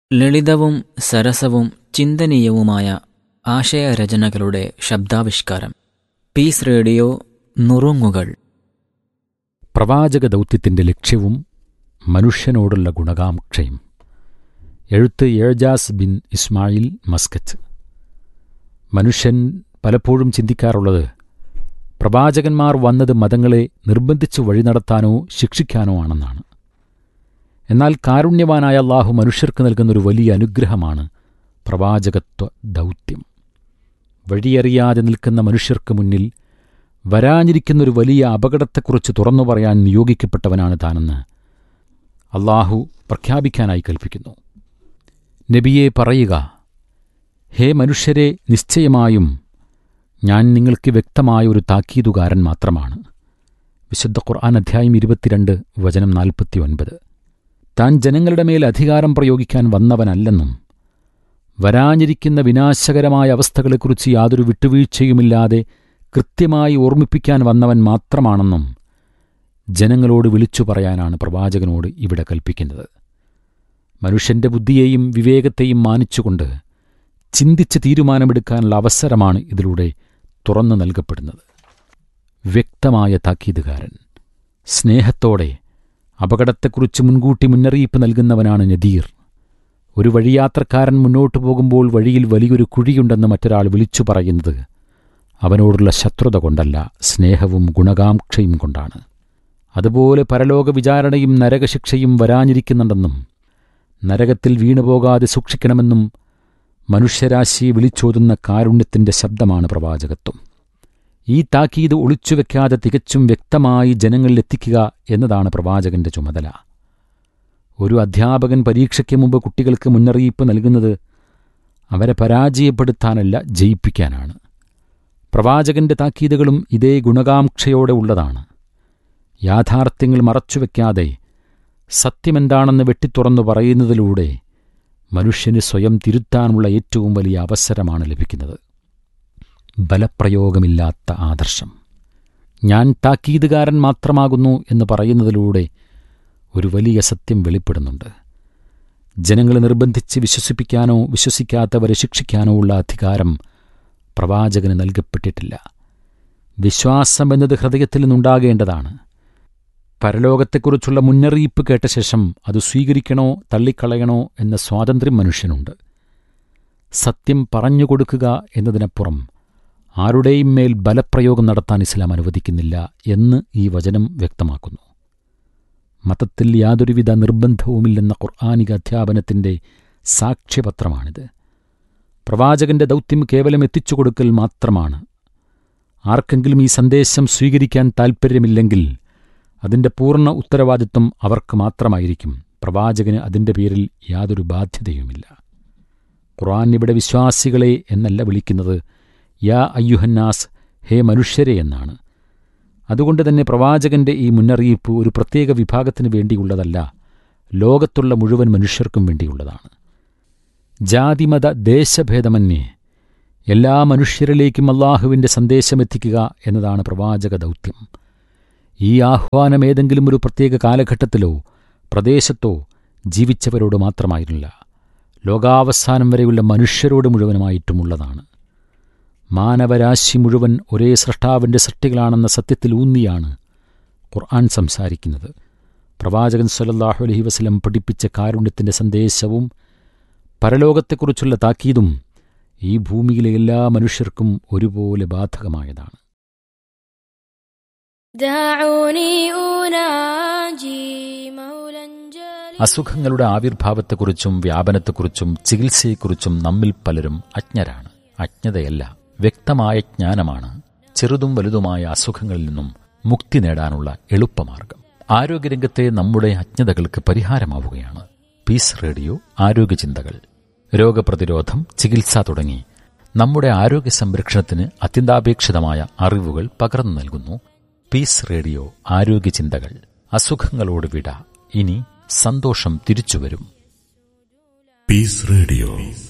ലളിതവും സരസവും ചിന്തനീയവുമായ ആശയരചനകളുടെ ശബ്ദാവിഷ്കാരം piece radio നുറുങ്ങുകൾ പ്രവാചക ദൗത്യത്തിന്റെ ലക്ഷ്യവും മനുഷ്യനോടുള്ള ഗുണകാംക്ഷയും എഴുത്ത് ഏജാസ് ബിൻ ഇസ്മായിൽ മസ്കറ്റ് മനുഷ്യൻ പലപ്പോഴും ചിന്തിക്കാറുള്ളത് പ്രവാചകന്മാർ വന്നത് മതങ്ങളെ നിർബന്ധിച്ചു വഴി നടത്താനോ ശിക്ഷിക്കാനോ ആണെന്നാണ് എന്നാൽ കാരുണ്യവാനായ അള്ളാഹു മനുഷ്യർക്ക് നൽകുന്നൊരു വലിയ അനുഗ്രഹമാണ് പ്രവാചകത്വ ദൗത്യം വഴിയറിയാതെ നിൽക്കുന്ന മനുഷ്യർക്ക് മുന്നിൽ വരാനിരിക്കുന്നൊരു വലിയ അപകടത്തെക്കുറിച്ച് തുറന്നു പറയാൻ നിയോഗിക്കപ്പെട്ടവനാണ് താനെന്ന് അള്ളാഹു പ്രഖ്യാപിക്കാനായി കൽപ്പിക്കുന്നു നബിയെ പറയുക ഹേ മനുഷ്യരെ നിശ്ചയമായും ഞാൻ നിങ്ങൾക്ക് വ്യക്തമായ ഒരു താക്കീതുകാരൻ മാത്രമാണ് വിശുദ്ധ ഖുർആൻ അധ്യായം ഇരുപത്തിരണ്ട് വചനം നാൽപ്പത്തി ഒൻപത് താൻ ജനങ്ങളുടെ മേൽ അധികാരം പ്രയോഗിക്കാൻ വന്നവനല്ലെന്നും വരാനിരിക്കുന്ന വിനാശകരമായ അവസ്ഥകളെക്കുറിച്ച് യാതൊരു വിട്ടുവീഴ്ചയുമില്ലാതെ കൃത്യമായി ഓർമ്മിപ്പിക്കാൻ വന്നവൻ മാത്രമാണെന്നും ജനങ്ങളോട് വിളിച്ചു പറയാനാണ് പ്രവാചകനോട് ഇവിടെ കൽപ്പിക്കുന്നത് മനുഷ്യന്റെ ബുദ്ധിയെയും വിവേകത്തെയും മാനിച്ചുകൊണ്ട് ചിന്തിച്ച് തീരുമാനമെടുക്കാനുള്ള അവസരമാണ് ഇതിലൂടെ തുറന്നു നൽകപ്പെടുന്നത് വ്യക്തമായ താക്കീതുകാരൻ സ്നേഹത്തോടെ അപകടത്തെക്കുറിച്ച് മുൻകൂട്ടി മുന്നറിയിപ്പ് നൽകുന്നവനാണ് നദീർ ഒരു വഴിയാത്രക്കാരൻ മുന്നോട്ടു പോകുമ്പോൾ വഴിയിൽ വലിയൊരു കുഴിയുണ്ടെന്ന് മറ്റൊരാൾ വിളിച്ചു പറയുന്നത് അവനോടുള്ള ശത്രുത കൊണ്ടല്ല സ്നേഹവും ഗുണകാംക്ഷയും കൊണ്ടാണ് അതുപോലെ പരലോക വിചാരണയും നരകശിക്ഷയും വരാനിരിക്കുന്നുണ്ടെന്നും നരകത്തിൽ വീണുപോകാതെ സൂക്ഷിക്കണമെന്നും മനുഷ്യരാശിയെ വിളിച്ചോതുന്ന കാരുണ്യത്തിന്റെ ശബ്ദമാണ് പ്രവാചകത്വം ഈ താക്കീത് ഒളിച്ചുവെക്കാതെ തികച്ചും വ്യക്തമായി ജനങ്ങളിലെത്തിക്കുക എന്നതാണ് പ്രവാചകന്റെ ചുമതല ഒരു അധ്യാപകൻ പരീക്ഷയ്ക്ക് മുമ്പ് കുട്ടികൾക്ക് മുന്നറിയിപ്പ് നൽകുന്നത് അവരെ പരാജയപ്പെടുത്താനല്ല ജയിപ്പിക്കാനാണ് പ്രവാചകന്റെ താക്കീതുകളും ഇതേ ഗുണകാംക്ഷയോടെ ഉള്ളതാണ് യാഥാർത്ഥ്യങ്ങൾ മറച്ചുവെക്കാതെ സത്യമെന്താണെന്ന് വെട്ടിത്തുറന്നു പറയുന്നതിലൂടെ മനുഷ്യന് സ്വയം തിരുത്താനുള്ള ഏറ്റവും വലിയ അവസരമാണ് ലഭിക്കുന്നത് ബലപ്രയോഗമില്ലാത്ത ആദർശം ഞാൻ താക്കീതുകാരൻ മാത്രമാകുന്നു എന്ന് പറയുന്നതിലൂടെ ഒരു വലിയ സത്യം വെളിപ്പെടുന്നുണ്ട് ജനങ്ങളെ നിർബന്ധിച്ച് വിശ്വസിപ്പിക്കാനോ വിശ്വസിക്കാത്തവരെ ശിക്ഷിക്കാനോ ഉള്ള അധികാരം പ്രവാചകന് നൽകപ്പെട്ടിട്ടില്ല വിശ്വാസം എന്നത് ഹൃദയത്തിൽ നിന്നുണ്ടാകേണ്ടതാണ് പരലോകത്തെക്കുറിച്ചുള്ള മുന്നറിയിപ്പ് കേട്ട ശേഷം അത് സ്വീകരിക്കണോ തള്ളിക്കളയണോ എന്ന സ്വാതന്ത്ര്യം മനുഷ്യനുണ്ട് സത്യം പറഞ്ഞുകൊടുക്കുക എന്നതിനപ്പുറം ആരുടെയും മേൽ ബലപ്രയോഗം നടത്താൻ ഇസ്ലാം അനുവദിക്കുന്നില്ല എന്ന് ഈ വചനം വ്യക്തമാക്കുന്നു മതത്തിൽ യാതൊരുവിധ നിർബന്ധവുമില്ലെന്ന ഖുർആാനിക അധ്യാപനത്തിന്റെ സാക്ഷ്യപത്രമാണിത് പ്രവാചകന്റെ ദൗത്യം കേവലം എത്തിച്ചുകൊടുക്കൽ മാത്രമാണ് ആർക്കെങ്കിലും ഈ സന്ദേശം സ്വീകരിക്കാൻ താൽപ്പര്യമില്ലെങ്കിൽ അതിന്റെ പൂർണ്ണ ഉത്തരവാദിത്വം അവർക്ക് മാത്രമായിരിക്കും പ്രവാചകന് അതിന്റെ പേരിൽ യാതൊരു ബാധ്യതയുമില്ല ഖുർആൻ ഇവിടെ വിശ്വാസികളെ എന്നല്ല വിളിക്കുന്നത് യാ അയ്യുഹന്നാസ് ഹേ മനുഷ്യരെ എന്നാണ് അതുകൊണ്ട് തന്നെ പ്രവാചകന്റെ ഈ മുന്നറിയിപ്പ് ഒരു പ്രത്യേക വിഭാഗത്തിന് വേണ്ടിയുള്ളതല്ല ലോകത്തുള്ള മുഴുവൻ മനുഷ്യർക്കും വേണ്ടിയുള്ളതാണ് ജാതിമത ദേശഭേദമന്യേ എല്ലാ മനുഷ്യരിലേക്കും അള്ളാഹുവിന്റെ സന്ദേശമെത്തിക്കുക എന്നതാണ് പ്രവാചക ദൗത്യം ഈ ആഹ്വാനം ഏതെങ്കിലും ഒരു പ്രത്യേക കാലഘട്ടത്തിലോ പ്രദേശത്തോ ജീവിച്ചവരോട് മാത്രമായിരുന്നില്ല ലോകാവസാനം വരെയുള്ള മനുഷ്യരോട് മുഴുവനുമായിട്ടുമുള്ളതാണ് മാനവരാശി മുഴുവൻ ഒരേ സൃഷ്ടാവിൻ്റെ സൃഷ്ടികളാണെന്ന സത്യത്തിൽ ഊന്നിയാണ് ഖുർആൻ സംസാരിക്കുന്നത് പ്രവാചകൻ സല്ലല്ലാഹു അലൈഹി വസല്ലം പഠിപ്പിച്ച കാരുണ്യത്തിൻ്റെ സന്ദേശവും പരലോകത്തെക്കുറിച്ചുള്ള താക്കീതും ഈ ഭൂമിയിലെ എല്ലാ മനുഷ്യർക്കും ഒരുപോലെ ബാധകമായതാണ് دعوني أناجي مولا جليلا അസുഖങ്ങളുടെ ആവിർഭാവത്തെക്കുറിച്ചും വ്യാപനത്തെക്കുറിച്ചും ചികിത്സയെക്കുറിച്ചും നമ്മിൽ പലരും അജ്ഞരാണ് അജ്ഞതയല്ല വ്യക്തമായ ജ്ഞാനമാണ് ചെറുതും വലുതുമായ അസുഖങ്ങളിൽ നിന്നും മുക്തി നേടാനുള്ള എളുപ്പമാർഗം ആരോഗ്യരംഗത്തെ നമ്മുടെ അജ്ഞതകൾക്ക് പരിഹാരമാവുകയാണ് പീസ് റേഡിയോ ആരോഗ്യചിന്തകൾ രോഗപ്രതിരോധം ചികിത്സ തുടങ്ങി നമ്മുടെ ആരോഗ്യ സംരക്ഷണത്തിന് അത്യന്താപേക്ഷിതമായ അറിവുകൾ പകർന്നു നൽകുന്നു പീസ് റേഡിയോ ആരോഗ്യചിന്തകൾ അസുഖങ്ങളോട് വിട ഇനി സന്തോഷം തിരിച്ചുവരും Peace Radio.